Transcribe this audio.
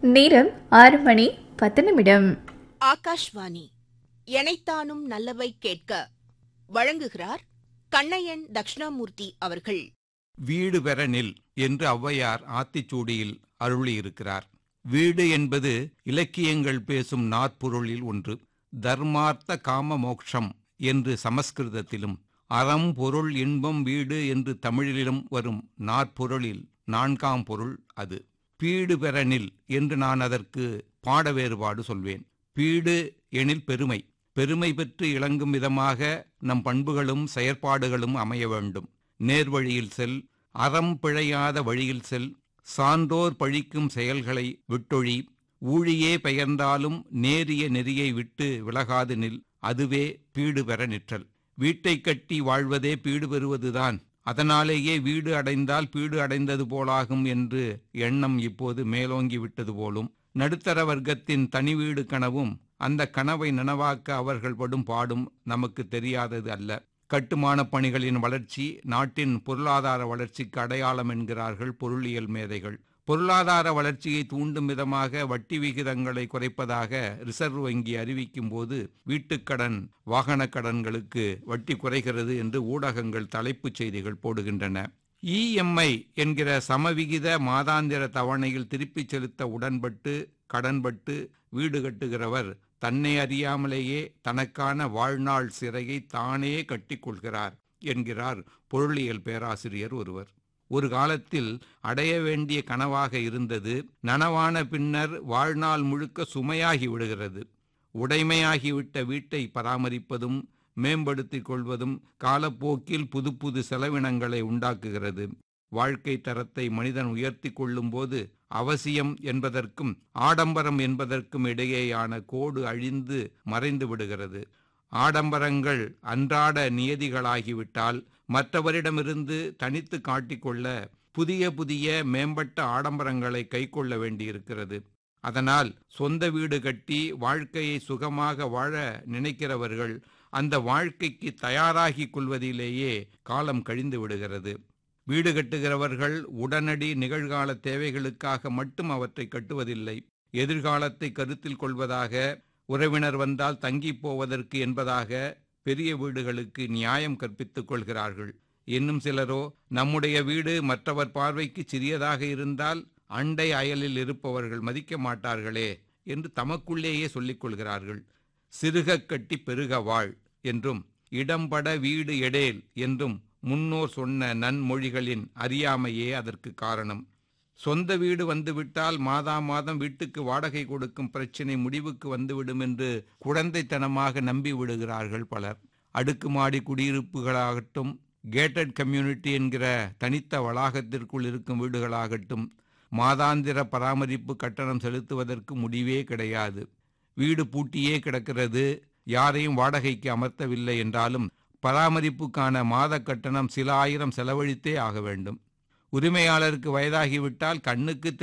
நேரம் ஆறு மணி பத்து நிமிடம் ஆகாஷ்வாணி எனைத்தானும் நல்லவை கேட்க வழங்குகிறார் கண்ணையன் தக்ஷணாமூர்த்தி அவர்கள் வீடு பெற நில் என்று ஔவையார் ஆத்திச்சூடியில் அருளியிருக்கிறார் வீடு என்பது இலக்கியங்கள் பேசும் நாற்பொருளில் ஒன்று தர்மார்த்த காம மோக்ஷம் என்று சமஸ்கிருதத்திலும் அறம் பொருள் இன்பம் வீடு என்று தமிழிலும் வரும் நாற்பொருளில் நான்காம் பொருள் அது பீடு பெற நில் என்று நான் அதற்கு பாட வேறுபாடு சொல்வேன் பீடு எனில் பெருமை பெருமை பெற்று இளங்கும் விதமாக நம் பண்புகளும் செயற்பாடுகளும் அமைய வேண்டும் நேர்வழியில் செல் அறம் பிழையாத வழியில் செல் சான்றோர் பழிக்கும் செயல்களை விட்டொழி ஊழியே பெயர்ந்தாலும் நேரிய நெறியை விட்டு விலகாது நில் அதுவே பீடு பெற நிற்றல் வீட்டை கட்டி வாழ்வதே பீடு பெறுவதுதான் அதனாலேயே வீடு அடைந்தால் பீடு அடைந்தது போலாகும் என்று எண்ணம் இப்போது மேலோங்கி விட்டது போலும் நடுத்தர வர்க்கத்தின் தனி வீடு கனவும் அந்த கனவை நனவாக்க அவர்கள் படும் பாடும் நமக்கு தெரியாதது அல்ல கட்டுமான பணிகளின் வளர்ச்சி நாட்டின் பொருளாதார வளர்ச்சிக்கு அடையாளம் என்கிறார்கள் பொருளியல் மேதைகள் பொருளாதார வளர்ச்சியை தூண்டும் விதமாக வட்டி விகிதங்களை குறைப்பதாக ரிசர்வ் வங்கி அறிவிக்கும் போது வீட்டுக்கடன் வாகன கடன்களுக்கு வட்டி குறைகிறது என்று ஊடகங்கள் தலைப்புச் செய்திகள் போடுகின்றன இஎம்ஐ என்கிற சமவிகித மாதாந்திர தவணையில் திருப்பிச் செலுத்த உடன்பட்டு கடன்பட்டு வீடு கட்டுகிறவர் தன்னை அறியாமலேயே தனக்கான வாழ்நாள் சிறையை தானே கட்டிக்கொள்கிறார் என்கிறார் பொருளியல் பேராசிரியர் ஒருவர் ஒரு காலத்தில் அடைய வேண்டிய கனவாக இருந்தது நனவான பின்னர் வாழ்நாள் முழுக்க சுமையாகி விடுகிறது உடைமையாகிவிட்ட வீட்டை பராமரிப்பதும் மேம்படுத்திக் கொள்வதும் காலப்போக்கில் புது புது செலவினங்களை உண்டாக்குகிறது வாழ்க்கை தரத்தை மனிதன் உயர்த்தி கொள்ளும்போது அவசியம் என்பதற்கும் ஆடம்பரம் என்பதற்கும் இடையேயான கோடு அழிந்து மறைந்து விடுகிறது ஆடம்பரங்கள் அன்றாட நியதிகளாகிவிட்டால் மற்றவரிடமிருந்து தனித்து காட்டிக்கொள்ள புதிய புதிய மேம்பட்ட ஆடம்பரங்களை கைக்கொள்ள வேண்டியிருக்கிறது அதனால் சொந்த வீடு கட்டி வாழ்க்கையை சுகமாக வாழ நினைக்கிறவர்கள் அந்த வாழ்க்கைக்கு தயாராகி கொள்வதிலேயே காலம் கழிந்து விடுகிறது வீடு கட்டுகிறவர்கள் உடனடி நிகழ்கால தேவைகளுக்காக மட்டும் அவற்றை கட்டுவதில்லை எதிர்காலத்தை கருத்தில் கொள்வதாக உறவினர் வந்தால் தங்கி போவதற்கு என்பதாக பெரிய வீடுகளுக்கு நியாயம் கற்பித்துக் கொள்கிறார்கள் இன்னும் சிலரோ நம்முடைய வீடு மற்றவர் பார்வைக்கு சிறியதாக இருந்தால் அண்டை அயலில் இருப்பவர்கள் மதிக்க மாட்டார்களே என்று தமக்குள்ளேயே சொல்லிக் கொள்கிறார்கள் சிறுக கட்டி பெருக வாழ் என்றும் இடம்பட வீடு எடேல் என்றும் முன்னோர் சொன்ன நன்மொழிகளின் அறியாமையே அதற்கு காரணம் சொந்த வீடு வந்துவிட்டால் மாதா மாதம் வீட்டுக்கு வாடகை கொடுக்கும் பிரச்சினை முடிவுக்கு வந்துவிடும் என்று குழந்தைத்தனமாக நம்பி விடுகிறார்கள் பலர் அடுக்குமாடி குடியிருப்புகளாகட்டும் கேட்டட் கம்யூனிட்டி என்கிற தனித்த வளாகத்திற்குள் இருக்கும் வீடுகளாகட்டும் மாதாந்திர பராமரிப்பு கட்டணம் செலுத்துவதற்கு முடிவே கிடையாது வீடு பூட்டியே கிடக்கிறது யாரையும் வாடகைக்கு அமர்த்தவில்லை என்றாலும் பராமரிப்புக்கான மாத கட்டணம் சில ஆயிரம் செலவழித்தே ஆக வேண்டும் உரிமையாளருக்கு வயதாகிவிட்டால் கண்ணுக்கு